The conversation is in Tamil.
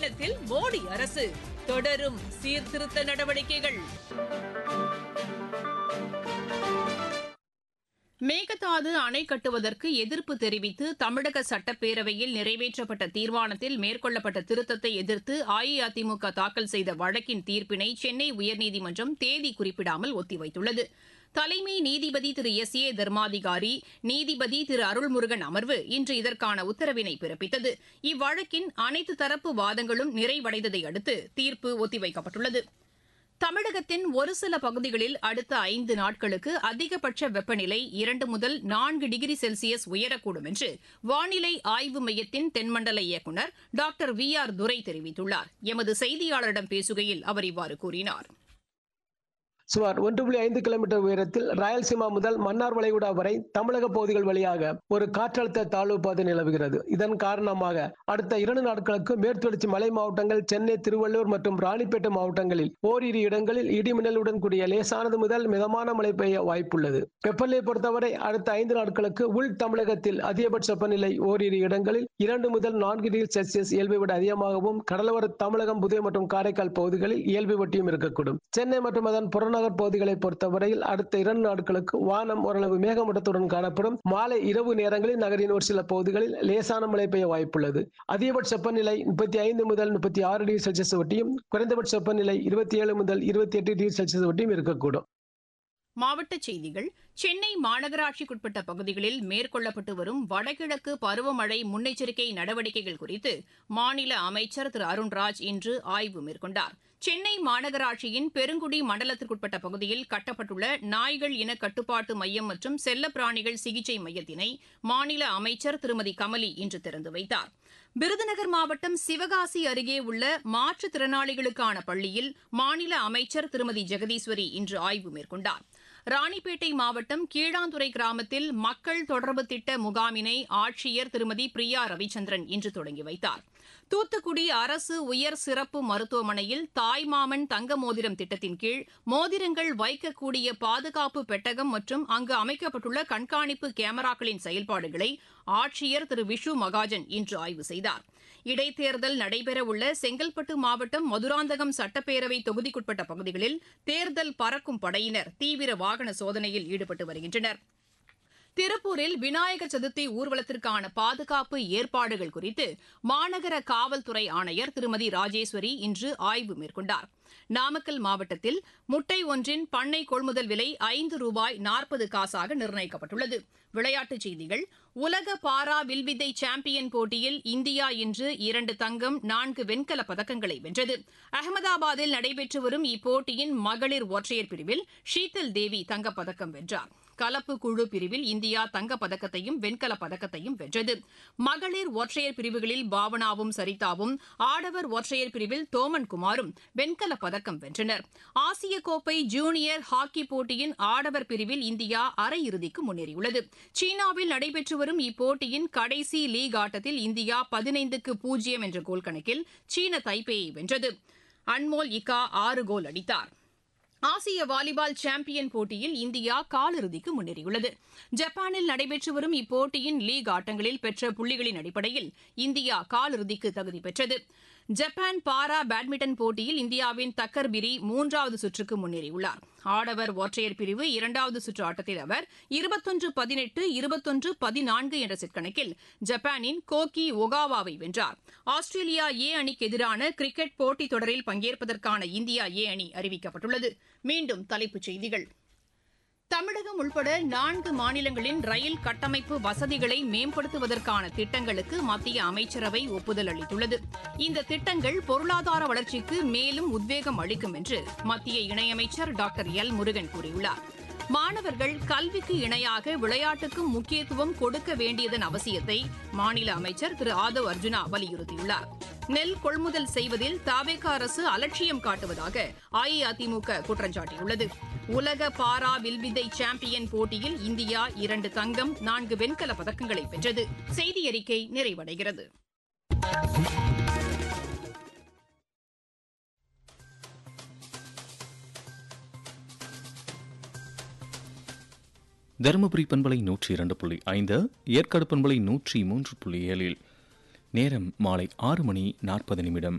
சேலத்தில் மோடி அரசு தொடரும் சீர்திருத்த நடவடிக்கைகள் மேகதாது அணை கட்டுவதற்கு எதிர்ப்பு தெரிவித்து தமிழக சட்டப்பேரவையில் நிறைவேற்றப்பட்ட தீர்மானத்தில் மேற்கொள்ளப்பட்ட திருத்தத்தை எதிர்த்து அஇஅதிமுக தாக்கல் செய்த வழக்கின் தீர்ப்பினை சென்னை உயர்நீதிமன்றம் தேதி குறிப்பிடாமல் ஒத்திவைத்துள்ளது தலைமை நீதிபதி திரு எஸ் ஏ தர்மாதிகாரி நீதிபதி திரு அருள்முருகன் அமர்வு இன்று இதற்கான உத்தரவினை பிறப்பித்தது இவ்வழக்கின் அனைத்து தரப்பு வாதங்களும் நிறைவடைந்ததை அடுத்து தீர்ப்பு ஒத்திவைக்கப்பட்டுள்ளது தமிழகத்தின் ஒரு சில பகுதிகளில் அடுத்த ஐந்து நாட்களுக்கு அதிகபட்ச வெப்பநிலை இரண்டு முதல் நான்கு டிகிரி செல்சியஸ் உயரக்கூடும் என்று வானிலை ஆய்வு மையத்தின் தென்மண்டல இயக்குநர் டாக்டர் வி ஆர் துரை தெரிவித்துள்ளார் எமது செய்தியாளரிடம் பேசுகையில் அவர் இவ்வாறு கூறினார் சுமார் ஒன்று புள்ளி ஐந்து கிலோமீட்டர் உயரத்தில் ராயல்சீமா முதல் மன்னார் வளைகுடா வரை தமிழக பகுதிகள் வழியாக ஒரு காற்றழுத்த தாழ்வு பாதை நிலவுகிறது இதன் காரணமாக அடுத்த இரண்டு நாட்களுக்கு மேற்குத்தொடர்ச்சி மலை மாவட்டங்கள் சென்னை திருவள்ளூர் மற்றும் ராணிப்பேட்டை மாவட்டங்களில் ஓரிரு இடங்களில் இடிமின்னலுடன் கூடிய லேசானது முதல் மிதமான மழை பெய்ய வாய்ப்புள்ளது வெப்பநிலை பொறுத்தவரை அடுத்த ஐந்து நாட்களுக்கு உள் தமிழகத்தில் அதிகபட்ச வெப்பநிலை ஓரிரு இடங்களில் இரண்டு முதல் நான்கு டிகிரி செல்சியஸ் இயல்பை விட அதிகமாகவும் கடலோர தமிழகம் புதுவை மற்றும் காரைக்கால் பகுதிகளில் இயல்பை ஒட்டியும் இருக்கக்கூடும் சென்னை மற்றும் அதன் புறநகர் புறநகர் பகுதிகளை பொறுத்தவரையில் அடுத்த இரண்டு நாட்களுக்கு வானம் ஓரளவு மேகமூட்டத்துடன் காணப்படும் மாலை இரவு நேரங்களில் நகரின் ஒரு சில பகுதிகளில் லேசான மழை பெய்ய வாய்ப்புள்ளது அதிகபட்ச வெப்பநிலை முப்பத்தி ஐந்து முதல் முப்பத்தி ஆறு டிகிரி செல்சியஸ் ஒட்டியும் குறைந்தபட்ச வெப்பநிலை இருபத்தி ஏழு முதல் இருபத்தி எட்டு டிகிரி செல்சியஸ் ஒட்டியும் இருக்கக்கூடும் மாவட்டச் செய்திகள் சென்னை மாநகராட்சிக்குட்பட்ட பகுதிகளில் மேற்கொள்ளப்பட்டு வரும் வடகிழக்கு பருவமழை முன்னெச்சரிக்கை நடவடிக்கைகள் குறித்து மாநில அமைச்சர் திரு அருண்ராஜ் இன்று ஆய்வு மேற்கொண்டார் சென்னை மாநகராட்சியின் பெருங்குடி மண்டலத்திற்குட்பட்ட பகுதியில் கட்டப்பட்டுள்ள நாய்கள் இன கட்டுப்பாட்டு மையம் மற்றும் செல்லப்பிராணிகள் சிகிச்சை மையத்தினை மாநில அமைச்சர் திருமதி கமலி இன்று திறந்து வைத்தார் விருதுநகர் மாவட்டம் சிவகாசி அருகே உள்ள மாற்றுத்திறனாளிகளுக்கான பள்ளியில் மாநில அமைச்சர் திருமதி ஜெகதீஸ்வரி இன்று ஆய்வு மேற்கொண்டார் ராணிப்பேட்டை மாவட்டம் கீழாந்துறை கிராமத்தில் மக்கள் தொடர்பு திட்ட முகாமினை ஆட்சியர் திருமதி பிரியா ரவிச்சந்திரன் இன்று தொடங்கி வைத்தார் தூத்துக்குடி அரசு உயர் சிறப்பு மருத்துவமனையில் தாய்மாமன் தங்க மோதிரம் திட்டத்தின் கீழ் மோதிரங்கள் வைக்கக்கூடிய பாதுகாப்பு பெட்டகம் மற்றும் அங்கு அமைக்கப்பட்டுள்ள கண்காணிப்பு கேமராக்களின் செயல்பாடுகளை ஆட்சியர் திரு விஷு மகாஜன் இன்று ஆய்வு செய்தார் இடைத்தேர்தல் நடைபெறவுள்ள செங்கல்பட்டு மாவட்டம் மதுராந்தகம் சட்டப்பேரவை தொகுதிக்குட்பட்ட பகுதிகளில் தேர்தல் பறக்கும் படையினர் தீவிர வாகன சோதனையில் ஈடுபட்டு வருகின்றனர் திருப்பூரில் விநாயகர் சதுர்த்தி ஊர்வலத்திற்கான பாதுகாப்பு ஏற்பாடுகள் குறித்து மாநகர காவல்துறை ஆணையர் திருமதி ராஜேஸ்வரி இன்று ஆய்வு மேற்கொண்டார் நாமக்கல் மாவட்டத்தில் முட்டை ஒன்றின் பண்ணை கொள்முதல் விலை ஐந்து ரூபாய் நாற்பது காசாக நிர்ணயிக்கப்பட்டுள்ளது விளையாட்டுச் செய்திகள் உலக பாரா வில்வித்தை சாம்பியன் போட்டியில் இந்தியா இன்று இரண்டு தங்கம் நான்கு வெண்கலப் பதக்கங்களை வென்றது அகமதாபாத்தில் நடைபெற்று வரும் இப்போட்டியின் மகளிர் ஒற்றையர் பிரிவில் ஷீதல் தேவி தங்கப்பதக்கம் வென்றார் கலப்பு குழு பிரிவில் இந்தியா தங்கப்பதக்கத்தையும் வெண்கலப் பதக்கத்தையும் வென்றது மகளிர் ஒற்றையர் பிரிவுகளில் பாவனாவும் சரிதாவும் ஆடவர் ஒற்றையர் பிரிவில் தோமன் குமாரும் வெண்கலப் பதக்கம் வென்றனர் ஆசிய கோப்பை ஜூனியர் ஹாக்கி போட்டியின் ஆடவர் பிரிவில் இந்தியா அரையிறுதிக்கு முன்னேறியுள்ளது சீனாவில் நடைபெற்று வரும் இப்போட்டியின் கடைசி லீக் ஆட்டத்தில் இந்தியா பதினைந்துக்கு பூஜ்ஜியம் என்ற கோல் கணக்கில் சீன தைப்பேயை வென்றது அன்மோல் இக்கா ஆறு கோல் அடித்தார் ஆசிய வாலிபால் சாம்பியன் போட்டியில் இந்தியா காலிறுதிக்கு முன்னேறியுள்ளது ஜப்பானில் நடைபெற்று வரும் இப்போட்டியின் லீக் ஆட்டங்களில் பெற்ற புள்ளிகளின் அடிப்படையில் இந்தியா காலிறுதிக்கு தகுதி பெற்றது ஜப்பான் பாரா பேட்மிண்டன் போட்டியில் இந்தியாவின் தக்கர் பிரி மூன்றாவது சுற்றுக்கு முன்னேறியுள்ளார் ஆடவர் ஒற்றையர் பிரிவு இரண்டாவது சுற்று ஆட்டத்தில் அவர் இருபத்தொன்று பதினெட்டு இருபத்தொன்று பதினான்கு என்ற செட் கணக்கில் ஜப்பானின் கோகி ஒகாவாவை வென்றார் ஆஸ்திரேலியா ஏ அணிக்கு எதிரான கிரிக்கெட் போட்டித் தொடரில் பங்கேற்பதற்கான இந்தியா ஏ அணி அறிவிக்கப்பட்டுள்ளது மீண்டும் தலைப்புச் செய்திகள் தமிழகம் உள்பட நான்கு மாநிலங்களின் ரயில் கட்டமைப்பு வசதிகளை மேம்படுத்துவதற்கான திட்டங்களுக்கு மத்திய அமைச்சரவை ஒப்புதல் அளித்துள்ளது இந்த திட்டங்கள் பொருளாதார வளர்ச்சிக்கு மேலும் உத்வேகம் அளிக்கும் என்று மத்திய இணையமைச்சர் டாக்டர் எல் முருகன் கூறியுள்ளார் மாணவர்கள் கல்விக்கு இணையாக விளையாட்டுக்கும் முக்கியத்துவம் கொடுக்க வேண்டியதன் அவசியத்தை மாநில அமைச்சர் திரு ஆதவ் அர்ஜுனா வலியுறுத்தியுள்ளார் நெல் கொள்முதல் செய்வதில் தாவேக அரசு அலட்சியம் காட்டுவதாக அஇஅதிமுக குற்றம் சாட்டியுள்ளது உலக பாரா வில்வித்தை சாம்பியன் போட்டியில் இந்தியா இரண்டு தங்கம் நான்கு வெண்கல பதக்கங்களை வென்றது செய்தி அறிக்கை நிறைவடைகிறது தருமபுரி பண்பலை நூற்றி இரண்டு புள்ளி ஐந்து ஏற்காடு பண்பலை நூற்றி மூன்று புள்ளி ஏழில் நேரம் மாலை ஆறு மணி நாற்பது நிமிடம்